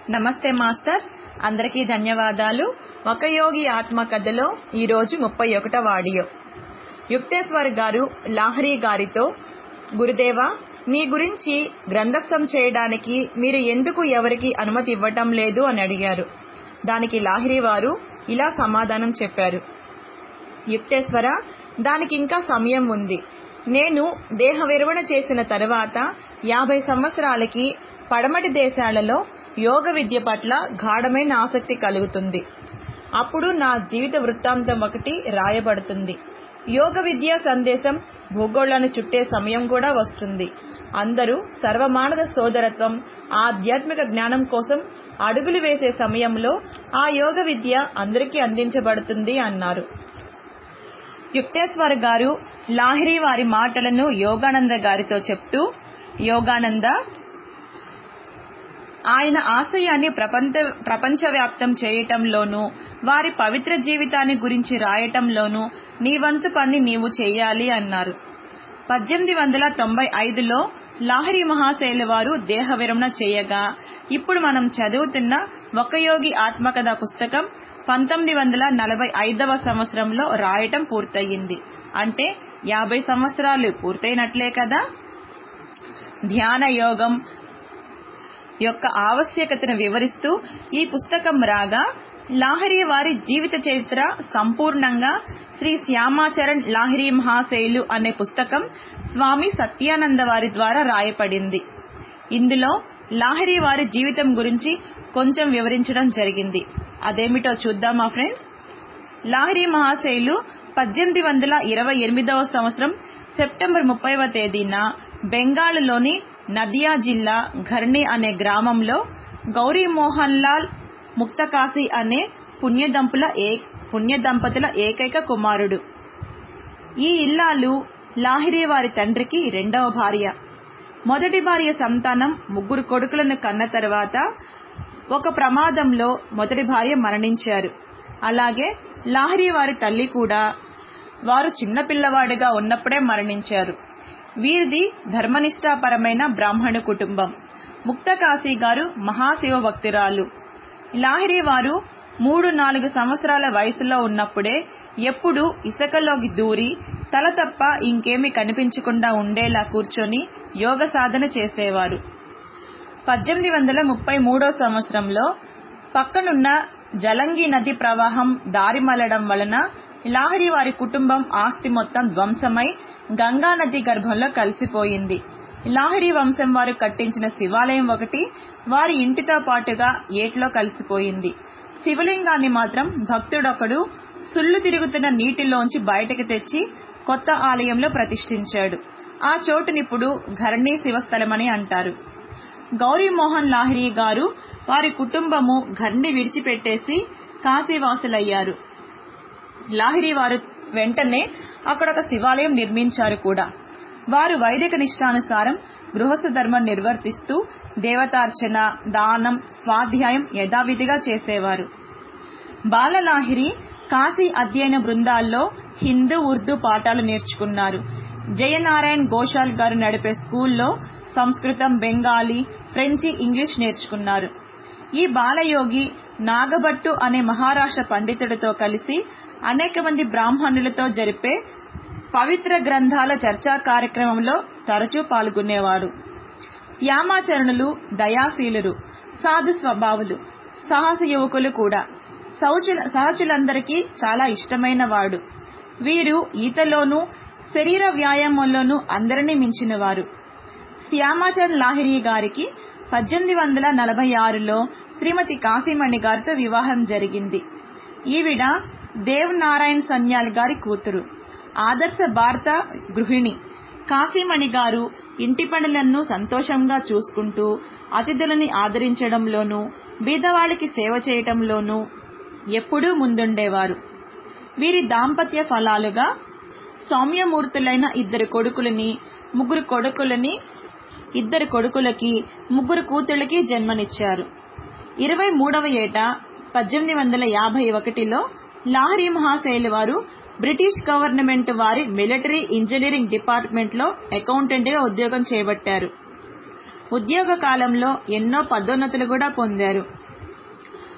నమస్తే మాస్టర్స్ అందరికీ ధన్యవాదాలు ఒక యోగి ఆత్మ కథలో ఈరోజు ముప్పై ఒకటవ ఆడియో యుక్తేశ్వర్ గారు లాహరి గారితో గురుదేవా మీ గురించి గ్రంథస్థం చేయడానికి మీరు ఎందుకు ఎవరికి అనుమతి ఇవ్వటం లేదు అని అడిగారు దానికి లాహిరి వారు ఇలా సమాధానం చెప్పారు యుక్తేశ్వర దానికి ఇంకా సమయం ఉంది నేను దేహ విరమణ చేసిన తర్వాత యాభై సంవత్సరాలకి పడమటి దేశాలలో యోగ విద్య పట్ల గాఢమైన ఆసక్తి కలుగుతుంది అప్పుడు నా జీవిత వృత్తాంతం ఒకటి రాయబడుతుంది యోగ విద్యా సందేశం భూగోళాన్ని చుట్టే సమయం కూడా వస్తుంది అందరూ సర్వమానవ సోదరత్వం ఆధ్యాత్మిక జ్ఞానం కోసం అడుగులు వేసే సమయంలో ఆ యోగ విద్య అందరికీ అందించబడుతుంది అన్నారు యుక్తేశ్వర్ గారు లాహిరి వారి మాటలను యోగానంద గారితో చెప్తూ యోగానంద ఆయన ఆశయాన్ని ప్రపంచ ప్రపంచవ్యాప్తం చేయటంలోనూ వారి పవిత్ర జీవితాన్ని గురించి రాయటంలోనూ నీ వంతు పని నీవు చేయాలి అన్నారు పద్దెనిమిది వందల తొంభై ఐదులో లాహరి మహాశైల వారు దేహ విరమణ చేయగా ఇప్పుడు మనం చదువుతున్న ఒక యోగి ఆత్మకథ పుస్తకం పంతొమ్మిది వందల నలభై ఐదవ సంవత్సరంలో రాయటం పూర్తయింది అంటే యాభై సంవత్సరాలు పూర్తయినట్లే కదా ధ్యాన యోగం యొక్క ఆవశ్యకతను వివరిస్తూ ఈ పుస్తకం రాగా లాహిరి వారి జీవిత చరిత్ర సంపూర్ణంగా శ్రీ శ్యామాచరణ్ లాహిరి మహాశైలు అనే పుస్తకం స్వామి సత్యానంద వారి ద్వారా రాయపడింది ఇందులో లాహిరి వారి జీవితం గురించి కొంచెం వివరించడం జరిగింది అదేమిటో చూద్దామా ఫ్రెండ్స్ లాహిరి మహాశైలు పద్దెనిమిది వందల ఇరవై ఎనిమిదవ సంవత్సరం సెప్టెంబర్ ముప్పైవ తేదీన బెంగాల్లోని నదియా జిల్లా ఘర్ని అనే గ్రామంలో గౌరీ మోహన్ లాల్ ముక్తకాశి అనే పుణ్యదంపుల ఏ పుణ్యదంపతుల ఏకైక కుమారుడు ఈ ఇల్లాలు లాహిరి వారి తండ్రికి రెండవ భార్య మొదటి భార్య సంతానం ముగ్గురు కొడుకులను కన్న తర్వాత ఒక ప్రమాదంలో మొదటి భార్య మరణించారు అలాగే లాహిరి వారి తల్లి కూడా వారు చిన్నపిల్లవాడిగా ఉన్నప్పుడే మరణించారు వీరిది ధర్మనిష్టాపరమైన బ్రాహ్మణ కుటుంబం ముక్తకాశీ గారు మహాశివ భక్తురాలు లాహిరి వారు మూడు నాలుగు సంవత్సరాల వయసులో ఉన్నప్పుడే ఎప్పుడు ఇసుకలోకి దూరి తల తప్ప ఇంకేమీ కనిపించకుండా ఉండేలా కూర్చొని యోగ సాధన చేసేవారు పద్దెనిమిది వందల ముప్పై మూడో సంవత్సరంలో పక్కనున్న జలంగి నది ప్రవాహం దారి మళ్లడం వలన లాహిరి వారి కుటుంబం ఆస్తి మొత్తం ధ్వంసమై గంగా నది గర్భంలో కలిసిపోయింది లాహిరి వంశం వారు కట్టించిన శివాలయం ఒకటి వారి ఇంటితో పాటుగా ఏట్లో కలిసిపోయింది శివలింగాన్ని మాత్రం భక్తుడొకడు సుళ్ళు తిరుగుతున్న నీటిలోంచి బయటకు తెచ్చి కొత్త ఆలయంలో ప్రతిష్ఠించాడు ఆ చోటునిప్పుడు ఘరణీ శివస్థలమని అంటారు గౌరీమోహన్ లాహిరి గారు వారి కుటుంబము ఘర్ని విడిచిపెట్టేసి కాశీవాసులయ్యారు లాహిరి వారు వెంటనే అక్కడ ఒక శివాలయం నిర్మించారు కూడా వారు వైదిక నిష్టానుసారం గృహస్థ ధర్మం నిర్వర్తిస్తూ దేవతార్చన దానం స్వాధ్యాయం యథావిధిగా చేసేవారు బాలలాహిరి కాశీ అధ్యయన బృందాల్లో హిందూ ఉర్దూ పాఠాలు నేర్చుకున్నారు జయనారాయణ్ ఘోషాల్ గారు నడిపే స్కూల్లో సంస్కృతం బెంగాలీ ఫ్రెంచి ఇంగ్లీష్ నేర్చుకున్నారు ఈ బాలయోగి నాగభట్టు అనే మహారాష్ట్ర పండితుడితో కలిసి అనేక మంది బ్రాహ్మణులతో జరిపే పవిత్ర గ్రంథాల చర్చా కార్యక్రమంలో తరచూ పాల్గొనేవాడు శ్యామాచరణులు దయాశీలురు సాధు స్వభావులు సాహస యువకులు కూడా సౌచుల సహచులందరికీ చాలా ఇష్టమైన వాడు వీరు ఈతలోనూ శరీర వ్యాయామంలోనూ అందరినీ మించినవారు శ్యామాచరణ్ లాహిరి గారికి పద్దెనిమిది వందల నలభై ఆరులో శ్రీమతి కాశీమణి గారితో వివాహం జరిగింది ఈవిడ దేవ్ నారాయణ్ సన్యాల్ గారి కూతురు ఆదర్శ భారత గృహిణి కాశీమణి గారు ఇంటి పనులను సంతోషంగా చూసుకుంటూ అతిథులని ఆదరించడంలోనూ బీదవాళ్ళకి సేవ చేయటంలోనూ ఎప్పుడూ ముందుండేవారు వీరి దాంపత్య ఫలాలుగా సౌమ్యమూర్తులైన ఇద్దరు కొడుకులని ముగ్గురు కొడుకులని ఇద్దరు కొడుకులకి ముగ్గురు కూతుళ్ళకి జన్మనిచ్చారు ఇరవై మూడవ ఏట పద్దెనిమిది వందల యాభై ఒకటిలో లాహరి మహాశైలి వారు బ్రిటిష్ గవర్నమెంట్ వారి మిలిటరీ ఇంజనీరింగ్ డిపార్ట్మెంట్లో అకౌంటెంట్గా ఉద్యోగం చేపట్టారు ఉద్యోగ కాలంలో ఎన్నో పదోన్నతులు కూడా పొందారు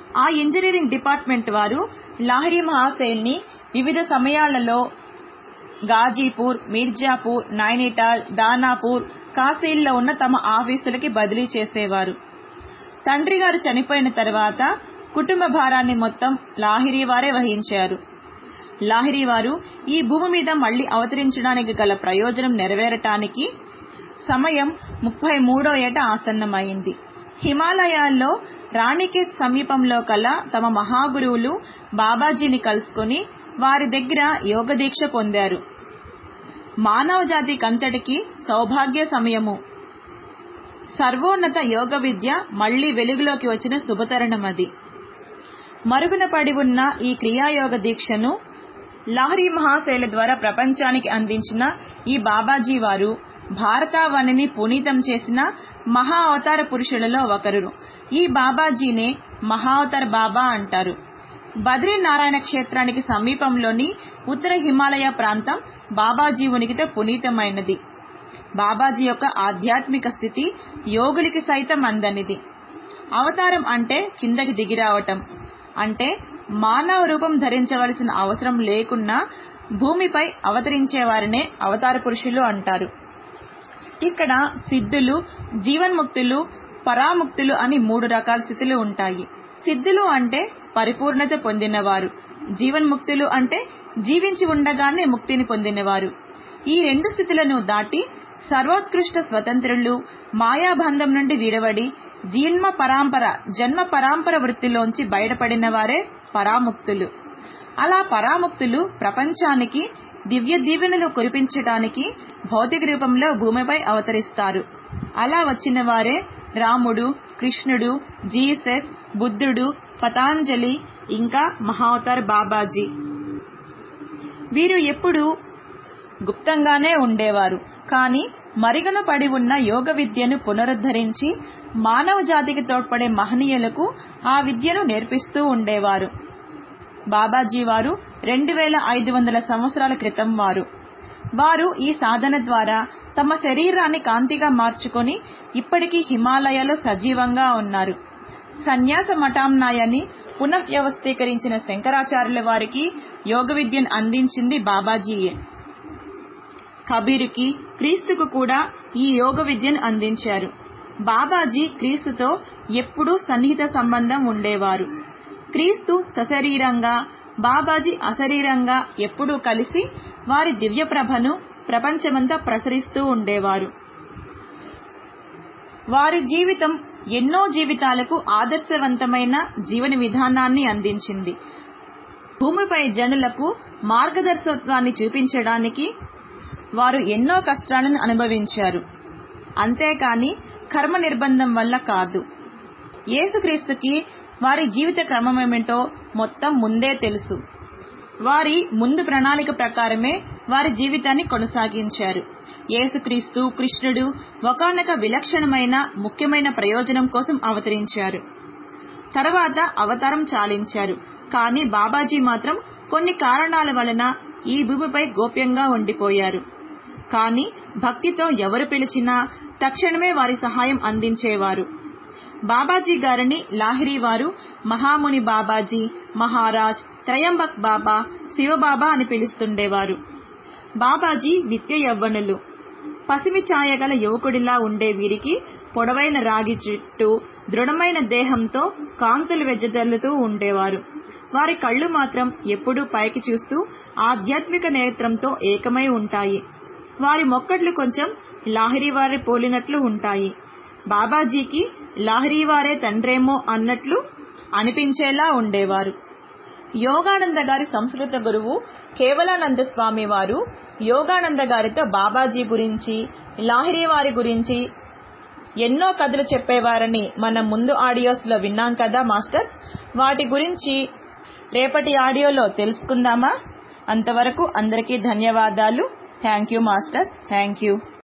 ఆ ఇంజనీరింగ్ డిపార్ట్మెంట్ వారు లాహిరి మహాశైల్ని వివిధ సమయాలలో గాజీపూర్ మీర్జాపూర్ నైనిటాల్ దానాపూర్ కాశీల్లో ఉన్న తమ ఆఫీసులకి బదిలీ చేసేవారు తండ్రి గారు చనిపోయిన తర్వాత కుటుంబ భారాన్ని మొత్తం లాహిరి వారే వహించారు లాహిరి వారు ఈ భూమి మీద మళ్లీ అవతరించడానికి గల ప్రయోజనం నెరవేరటానికి సమయం ముప్పై మూడో ఏట ఆసన్నమైంది హిమాలయాల్లో రాణికేత్ సమీపంలో కల తమ మహాగురువులు బాబాజీని కలుసుకుని వారి దగ్గర యోగ దీక్ష పొందారు మానవ జాతికంతటికి సౌభాగ్య సమయము సర్వోన్నత యోగ విద్య మళ్లీ వెలుగులోకి వచ్చిన శుభతరుణం అది మరుగున పడి ఉన్న ఈ క్రియాయోగ దీక్షను లహరి మహాశైల ద్వారా ప్రపంచానికి అందించిన ఈ బాబాజీ వారు భారతావనిని పునీతం చేసిన మహా అవతార పురుషులలో ఒకరు ఈ బాబాజీనే మహావతార బాబా అంటారు బద్రీనారాయణ క్షేత్రానికి సమీపంలోని ఉత్తర హిమాలయ ప్రాంతం బాబాజీ ఉనికితో పునీతమైనది బాబాజీ యొక్క ఆధ్యాత్మిక స్థితి యోగులకి సైతం అందనిది అవతారం అంటే కిందకి దిగిరావటం అంటే మానవ రూపం ధరించవలసిన అవసరం లేకున్నా భూమిపై అవతరించేవారినే అవతార పురుషులు అంటారు ఇక్కడ సిద్ధులు జీవన్ముక్తులు పరాముక్తులు అని మూడు రకాల స్థితులు ఉంటాయి సిద్ధులు అంటే పరిపూర్ణత పొందినవారు జీవన్ముక్తులు అంటే జీవించి ఉండగానే ముక్తిని పొందినవారు ఈ రెండు స్థితులను దాటి సర్వోత్కృష్ట స్వతంత్రులు మాయాబంధం నుండి విడవడి జీన్మ పరాంపర జన్మ పరాంపర వృత్తిలోంచి బయటపడిన వారే పరాముక్తులు అలా పరాముక్తులు ప్రపంచానికి దివ్య దీవెనలు కురిపించటానికి భౌతిక రూపంలో భూమిపై అవతరిస్తారు అలా వచ్చిన వారే రాముడు కృష్ణుడు జీసస్ బుద్ధుడు పతాంజలి ఇంకా మహావతార్ బాబాజీ వీరు ఎప్పుడు గుప్తంగానే ఉండేవారు కానీ మరిగన పడి ఉన్న యోగ విద్యను పునరుద్ధరించి మానవ జాతికి తోడ్పడే మహనీయులకు ఆ విద్యను నేర్పిస్తూ ఉండేవారు బాబాజీ వారు రెండు వేల ఐదు వందల సంవత్సరాల క్రితం వారు వారు ఈ సాధన ద్వారా తమ శరీరాన్ని కాంతిగా మార్చుకొని ఇప్పటికీ హిమాలయాలో సజీవంగా ఉన్నారు సన్యాస మఠాంనాయని పునఃవ్యవస్థీకరించిన శంకరాచార్యుల వారికి యోగ విద్యను అందించింది బాబాజీయే కబీరుకి క్రీస్తుకు కూడా ఈ యోగ విద్యను అందించారు బాబాజీ క్రీస్తుతో ఎప్పుడూ సన్నిహిత సంబంధం ఉండేవారు క్రీస్తు సశరీరంగా బాబాజీ అశరీరంగా ఎప్పుడూ కలిసి వారి దివ్య ప్రభను ప్రపంచమంతా ప్రసరిస్తూ ఉండేవారు వారి జీవితం ఎన్నో జీవితాలకు ఆదర్శవంతమైన జీవన విధానాన్ని అందించింది భూమిపై జనులకు మార్గదర్శకత్వాన్ని చూపించడానికి వారు ఎన్నో కష్టాలను అనుభవించారు అంతేకాని కర్మ నిర్బంధం వల్ల కాదు యేసుక్రీస్తుకి వారి జీవిత క్రమమేమిటో మొత్తం ముందే తెలుసు వారి ముందు ప్రణాళిక ప్రకారమే వారి జీవితాన్ని కొనసాగించారు యేసుక్రీస్తు కృష్ణుడు ఒకనొక విలక్షణమైన ముఖ్యమైన ప్రయోజనం కోసం అవతరించారు తర్వాత అవతారం చాలించారు కానీ బాబాజీ మాత్రం కొన్ని కారణాల వలన ఈ భూమిపై గోప్యంగా ఉండిపోయారు కానీ భక్తితో ఎవరు పిలిచినా తక్షణమే వారి సహాయం అందించేవారు బాబాజీ గారిని లాహిరి వారు మహాముని బాబాజీ మహారాజ్ త్రయంబక్ బాబా శివబాబా అని పిలుస్తుండేవారు బాబాజీ నిత్య యవ్వనులు పసిమి ఛాయగల యువకుడిలా ఉండే వీరికి పొడవైన రాగి జుట్టు దృఢమైన దేహంతో కాంతులు వెజ్జజల్లుతూ ఉండేవారు వారి కళ్ళు మాత్రం ఎప్పుడూ పైకి చూస్తూ ఆధ్యాత్మిక నేత్రంతో ఏకమై ఉంటాయి వారి మొక్కట్లు కొంచెం లాహిరి వారి పోలినట్లు ఉంటాయి బాబాజీకి లాహిరి వారే తండ్రేమో అన్నట్లు అనిపించేలా ఉండేవారు యోగానంద గారి సంస్కృత గురువు కేవలానంద స్వామి వారు యోగానంద గారితో బాబాజీ గురించి లాహిరి వారి గురించి ఎన్నో కథలు చెప్పేవారని మనం ముందు ఆడియోస్ లో విన్నాం కదా మాస్టర్స్ వాటి గురించి రేపటి ఆడియోలో తెలుసుకుందామా అంతవరకు అందరికీ ధన్యవాదాలు thank you masters thank you